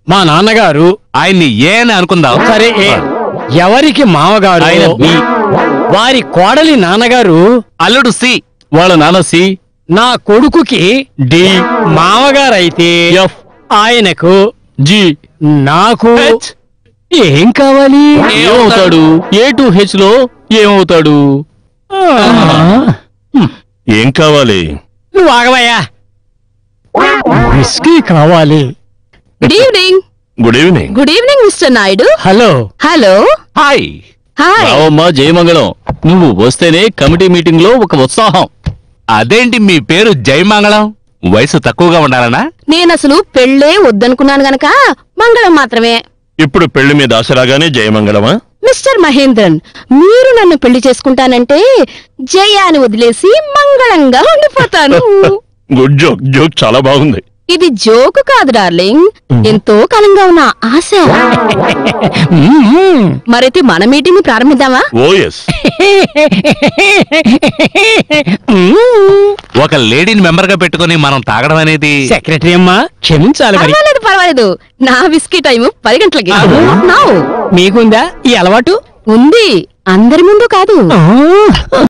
మా నాన్నగారు ఆయన్ని ఏ అని అనుకుందాం సరే ఏ. ఎవరికి మామగారు ఆయన బి. వారి కోడలి నాన్నగారు అల్లుడు సి వాళ్ళ నాన్న సి నా కొడుకుకి డి మామగారైతే ఎఫ్ ఆయనకు జి నాకు హెచ్ ఏం కావాలి ఏమవుతాడు ఏ టు హెచ్ లో ఏమవుతాడు ఏం కావాలి నువ్వు ఆగవయ్యా విస్కీ కావాలి good evening good evening good evening mister Naidu hello hello hi hi రావమ్మా జయమంగళం నువ్వు వస్తేనే కమిటీ మీటింగ్ లో ఒక ఉత్సాహం అదేంటి మీ పేరు జయమంగళం వయసు తక్కువగా ఉండాలనా నేను అసలు పెళ్ళే వద్దనుకున్నాను గనక మంగళం మాత్రమే ఇప్పుడు పెళ్లి మీద ఆశ రాగానే జయమంగళమా మిస్టర్ మహేంద్రన్ మీరు నన్ను పెళ్లి చేసుకుంటానంటే జయాన్ని వదిలేసి మంగళంగా ఉండిపోతాను గుడ్ జోక్ జోక్ చాలా బాగుంది ఇది జోకు కాదు డార్లింగ్ ఎంతో కాలంగా ఉన్న ఆశ మరైతే మన మీటింగ్ ప్రారంభిద్దామా ఓ ఎస్ ఒక లేడీని మెంబర్ గా పెట్టుకుని మనం తాగడం అనేది సెక్రటరీ అమ్మా క్షమించాలి మరి పర్వాలేదు పర్వాలేదు నా విస్కీ టైం పది గంటలకి నౌ మీకుందా ఈ అలవాటు ఉంది అందరి ముందు కాదు ఆ.